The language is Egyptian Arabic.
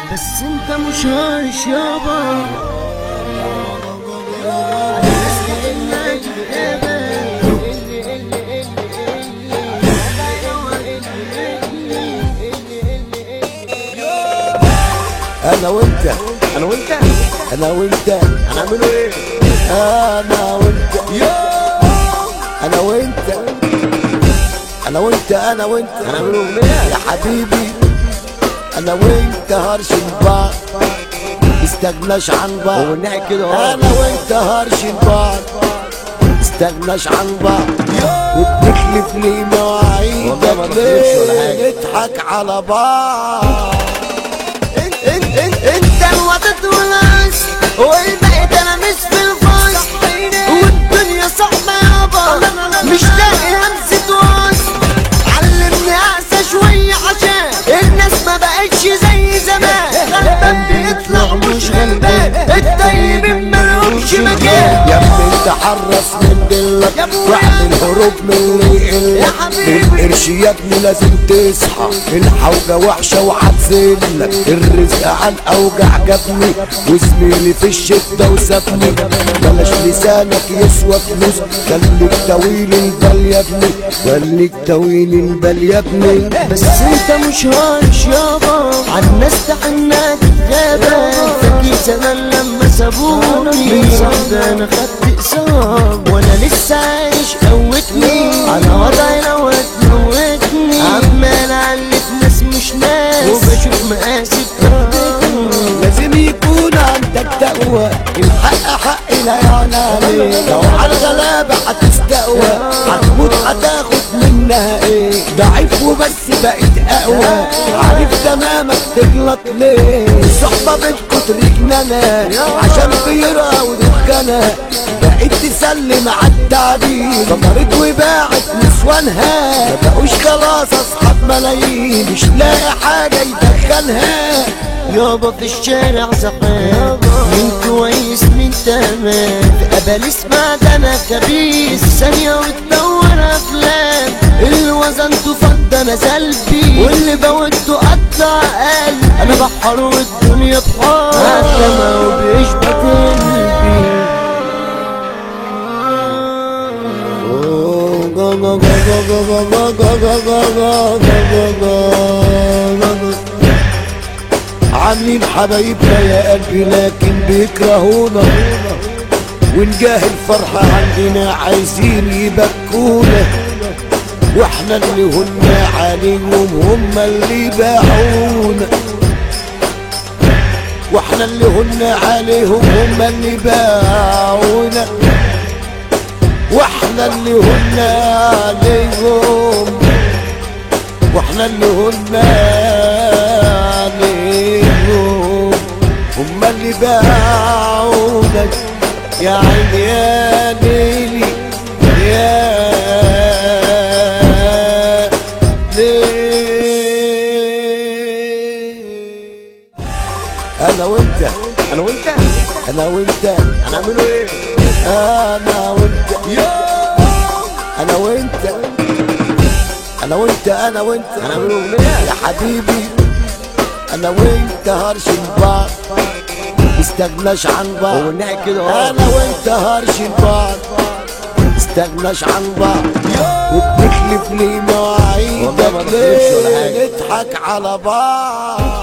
بس انت مش عايش يابا انا وانت انا وانت انا وانت هنعمله ايه انا وانت انا وانت انا وانت انا وانت هنعمله اغنيه يا حبيبي انا وانت هرشن بعض استغناش عن بعض هو الناحية كده اه انا وانت هرشن بعض استغناش عن بعض وبتخلف لي والله ما مواعيدك بخلفش ولا ليه حاجة. نضحك على بعض انت انت انت انت الوطد والعز والبقيت انا مش في الفايز والدنيا صعبة يابا مش لاقي همسة وعز علمني اعسى شوية عشان الناس ما بقتش زي زمان غلبان بيطلع مش غلبان الطيبين ملهمش مكان يا ابني انت حرص من دلك يا ابويا. واعمل هروب من اللي يا يقلك حبيبي. القرش يا ابني لازم تصحى الحوجة وحشة وهتزلك الرزق عن اوجع جابني وزميلي في الشدة وسابني بلاش لسانك يسوى فلوس خليك طويل البال يا ابني خليك طويل البال يا ابني بس انت مش عايش يابا عالناس تحناك غابة فاكر زمان لما سابوني من صعب انا خدت اقسام وانا لسه عايش قوتني على وضعي لو هتموتني عمال اعلف ناس مش ناس وبشوف مقاسي بتاعتني لازم يكون عندك تقوى الحق حق لا يعلى عليك لو على الغلابة هتستقوى هتموت هتاخد منها ايه ضعيف وبس بقيت اقوى عارف تمامك تغلط ليه الصحبة بتكتر جنانة عشان بيرة ودخانة بقيت تسلم على التعبير ضمرت وباعت نسوانها ما بقوش خلاص اصحاب ملايين مش لاقي حاجة يدخلها يابا في الشارع زحام مين كويس مين تمام في قبل اسمع ده انا خبيث ثانية وتدور افلام اللي وزنته فضة انا سلبي واللي بودته قطع قلبي انا بحر والدنيا بحار حتى ما هو بيشبك قلبي عاملين حبايبنا يا قلبي لكن بيكرهونا ونجاه الفرحة عندنا عايزين يبكونا واحنا اللي هنا عليهم هم اللي باعونا واحنا اللي هنا عليهم هم اللي باعونا واحنا اللي هنا عليهم واحنا اللي هنا عليهم هم اللي باعونا يا عيني يا ليلي يا ليلي انا وانت انا وانت انا وانت هنعمله ايه انا وانت انا وانت انا وانت انا وانت هنعمله اغنيه يا حبيبي انا وانت هرشن بعض استغناش عن بعض هو الناحية كده اه انا وانت هرشن بعض استغناش عن بعض وبتخلف لي والله ما مواعيدك بخلفش ولا حاجة. ليه نضحك على بعض